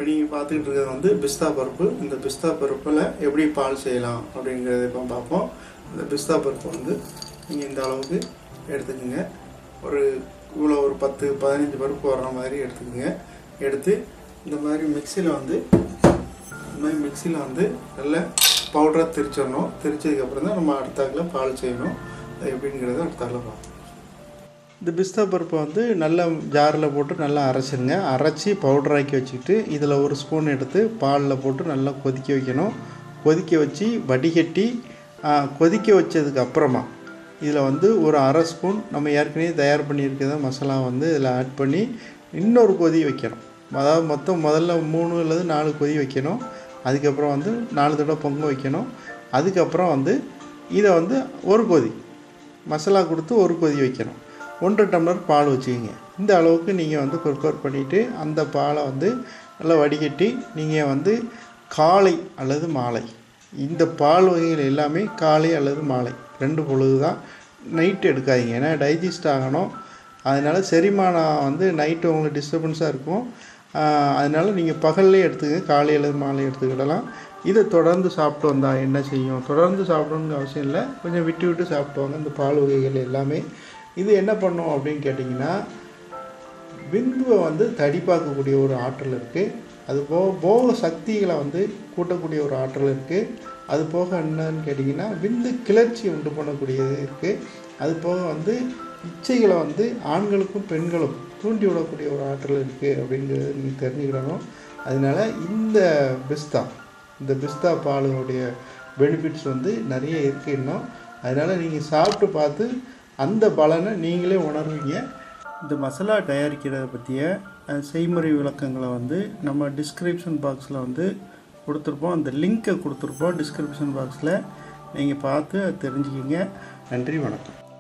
இப்போ நீங்கள் பார்த்துக்கிட்டு இருக்கிறது வந்து பிஸ்தா பருப்பு இந்த பிஸ்தா பருப்பில் எப்படி பால் செய்யலாம் அப்படிங்கிறத இப்போ பார்ப்போம் இந்த பிஸ்தா பருப்பு வந்து நீங்கள் இந்த அளவுக்கு எடுத்துக்கோங்க ஒரு இவ்வளோ ஒரு பத்து பதினஞ்சு பருப்பு வர்ற மாதிரி எடுத்துக்கோங்க எடுத்து இந்த மாதிரி மிக்சியில் வந்து இந்த மாதிரி மிக்சியில் வந்து நல்லா பவுடராக திரிச்சிடணும் திரிச்சதுக்கப்புறம் தான் நம்ம அடுத்தாக்கில் பால் செய்யணும் அது எப்படிங்கிறத அடுத்தாக்கில் பார்ப்போம் இந்த பிஸ்தா பருப்பை வந்து நல்லா ஜாரில் போட்டு நல்லா அரைச்சிருங்க அரைச்சி பவுடராக்கி வச்சுக்கிட்டு இதில் ஒரு ஸ்பூன் எடுத்து பாலில் போட்டு நல்லா கொதிக்க வைக்கணும் கொதிக்க வச்சு வடிகட்டி ஆ, கொதிக்க வச்சதுக்கு அப்புறமா இதில் வந்து ஒரு அரை ஸ்பூன் நம்ம ஏற்கனவே தயார் பண்ணியிருக்கிற மசாலா வந்து இதில் ஆட் பண்ணி இன்னொரு கொதி வைக்கணும் அதாவது மொத்தம் முதல்ல மூணு அல்லது நாலு கொதி வைக்கணும் அதுக்கப்புறம் வந்து நாலு தடவை பொங்க வைக்கணும் அதுக்கப்புறம் வந்து இதை வந்து ஒரு கொதி மசாலா கொடுத்து ஒரு கொதி வைக்கணும் ஒன்றரை டம்ளர் பால் வச்சுக்கிங்க இந்த அளவுக்கு நீங்கள் வந்து ப்ரிப்பேர் பண்ணிவிட்டு அந்த பாலை வந்து நல்லா வடிகட்டி நீங்கள் வந்து காலை அல்லது மாலை இந்த பால் வகைகள் எல்லாமே காலை அல்லது மாலை ரெண்டு பொழுது தான் நைட்டு எடுக்காதீங்க ஏன்னா டைஜஸ்ட் ஆகணும் அதனால் செரிமானம் வந்து நைட்டு உங்களுக்கு டிஸ்டர்பன்ஸாக இருக்கும் ஆஹ் அதனால நீங்கள் பகல்லே எடுத்துக்கங்க காலை அல்லது மாலை எடுத்துக்கிடலாம் இதை தொடர்ந்து சாப்பிட்டு வந்தால் என்ன செய்யும் தொடர்ந்து சாப்பிடணுங்கிற அவசியம் இல்லை கொஞ்சம் விட்டு விட்டு சாப்பிட்டு வாங்க இந்த பால் வகைகள் எல்லாமே இது என்ன பண்ணும் அப்படின்னு கேட்டிங்கன்னா விந்துவை வந்து தடிப்பாக்கக்கூடிய ஒரு ஆற்றல் இருக்குது அது போக போக சக்திகளை வந்து கூட்டக்கூடிய ஒரு ஆற்றல் இருக்குது அது போக என்னன்னு கேட்டிங்கன்னா விந்து கிளர்ச்சி உண்டு பண்ணக்கூடியது இருக்குது அது போக வந்து இச்சைகளை வந்து ஆண்களுக்கும் பெண்களும் தூண்டி விடக்கூடிய ஒரு ஆற்றல் இருக்குது அப்படிங்கிறது நீங்கள் தெரிஞ்சுக்கிடணும் அதனால இந்த பிஸ்தா இந்த பிஸ்தா பாலுடைய பெனிஃபிட்ஸ் வந்து நிறைய இருக்குது இன்னும் அதனால் நீங்கள் சாப்பிட்டு பார்த்து அந்த பலனை நீங்களே உணர்வீங்க இந்த மசாலா தயாரிக்கிறத பற்றிய அஹ், செய்முறை விளக்கங்களை வந்து நம்ம டிஸ்கிரிப்ஷன் பாக்ஸில் வந்து கொடுத்துருப்போம் அந்த லிங்க்கை கொடுத்துருப்போம் டிஸ்கிரிப்ஷன் பாக்ஸில் நீங்கள் பார்த்து அதை தெரிஞ்சுக்கிங்க நன்றி வணக்கம்